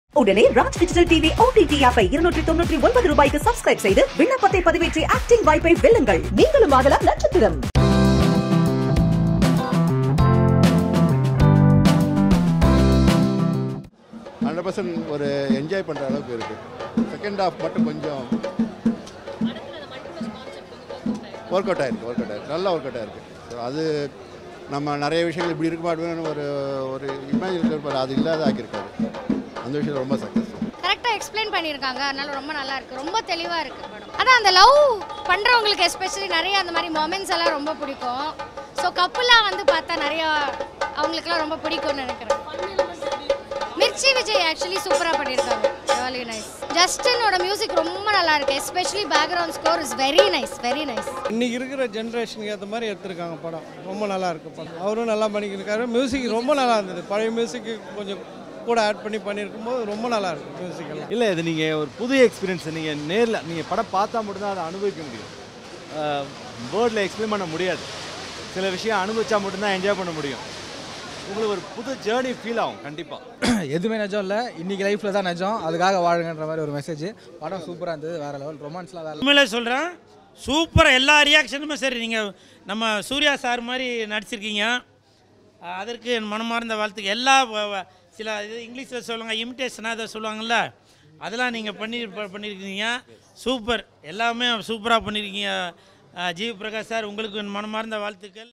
உடனே Raj digital TV OTT ஆப்பை இருநூற்றி தொண்ணூற்றி ஒன்பது ரூபாய்க்கு சப்ஸ்கிரைப் செய்து விண்ணப்பத்தை பதிவேற்றி ஆக்டிங் வாய்ப்பை வெல்லுங்கள் நீங்களும் ஆகலாம் நட்சத்திரம் ஹண்ட்ரட் பர்சன்ட் ஒரு என்ஜாய் பண்ணுற அளவுக்கு இருக்குது செகண்ட் ஹாஃப் மட்டும் கொஞ்சம் ஒர்க் அவுட் ஆயிருக்கு ஒர்க் அவுட் ஆயிருக்கு நல்லா ஒர்க் அவுட் ஆயிருக்கு ஸோ அது நம்ம நிறைய விஷயங்கள் இப்படி இருக்க மாட்டோம்னு ஒரு ஒரு இமேஜின் இருப்பார் அது இல்லாத ஆக்கியிருக்காரு அந்த விஷயம் ரொம்ப சக்ஸஸ் கரெக்டாக எக்ஸ்பிளைன் பண்ணியிருக்காங்க அதனால ரொம்ப நல்லா இருக்கு ரொம்ப தெளிவாக இருக்கு படம் அதான் அந்த லவ் பண்ணுறவங்களுக்கு எஸ்பெஷலி நிறைய அந்த மாதிரி மொமெண்ட்ஸ் எல்லாம் ரொம்ப பிடிக்கும் ஸோ கப்புலாக வந்து பார்த்தா நிறையா அவங்களுக்குலாம் ரொம்ப பிடிக்கும்னு நினைக்கிறேன் மிர்ச்சி விஜய் ஆக்சுவலி சூப்பராக பண்ணியிருக்காங்க வெரி நைஸ் ஜஸ்டினோட மியூசிக் ரொம்ப நல்லா இருக்கு especially background score is very nice very nice இன்னைக்கு இருக்கிற ஜென்ரேஷனுக்கு ஏற்ற மாதிரி எடுத்திருக்காங்க படம் ரொம்ப நல்லா இருக்கு படம் அவரும் நல்லா பண்ணியிருக்காரு மியூசிக் ரொம்ப நல்லா இருந்தது பழைய மியூசிக்கு கொஞ்சம் கூட ஆட் பண்ணி பண்ணியிருக்கும் போது ரொம்ப நல்லா இருக்கு மியூசிக் எல்லாம் இல்லை இது நீங்கள் ஒரு புது எக்ஸ்பீரியன்ஸ் நீங்கள் நேரில் நீங்கள் படம் பார்த்தா மட்டும்தான் அதை அனுபவிக்க முடியும் வேர்டில் எக்ஸ்பிளைன் பண்ண முடியாது சில விஷயம் அனுபவிச்சா மட்டும்தான் என்ஜாய் பண்ண முடியும் உங்களுக்கு ஒரு புது ஜேர்னி ஃபீல் ஆகும் கண்டிப்பாக எதுவுமே நிஜம் இல்லை இன்னைக்கு லைஃப்பில் தான் நிஜம் அதுக்காக வாழுங்கன்ற மாதிரி ஒரு மெசேஜ் படம் சூப்பராக இருந்தது வேற லெவல் ரொமான்ஸ்லாம் வேற உண்மையிலே சொல்கிறேன் சூப்பராக எல்லா ரியாக்ஷனுமே சரி நீங்கள் நம்ம சூர்யா சார் மாதிரி நடிச்சிருக்கீங்க அஹ் அதற்கு என் மனமார்ந்த வாழ்த்துக்கு எல்லா வ- வ- சில இது இங்கிலீஷில் சொல்லுவாங்க இமிட்டேஷனாக அதை சொல்லுவாங்கள்ல அதெல்லாம் நீங்கள் பண்ணி ப- பண்ணியிருக்கீங்க சூப்பர் எல்லாமே சூப்பராக பண்ணியிருக்கீங்க அஹ் ஜீவ் பிரகாஷ் சார் உங்களுக்கு என் மனமார்ந்த வாழ்த்துக்கள்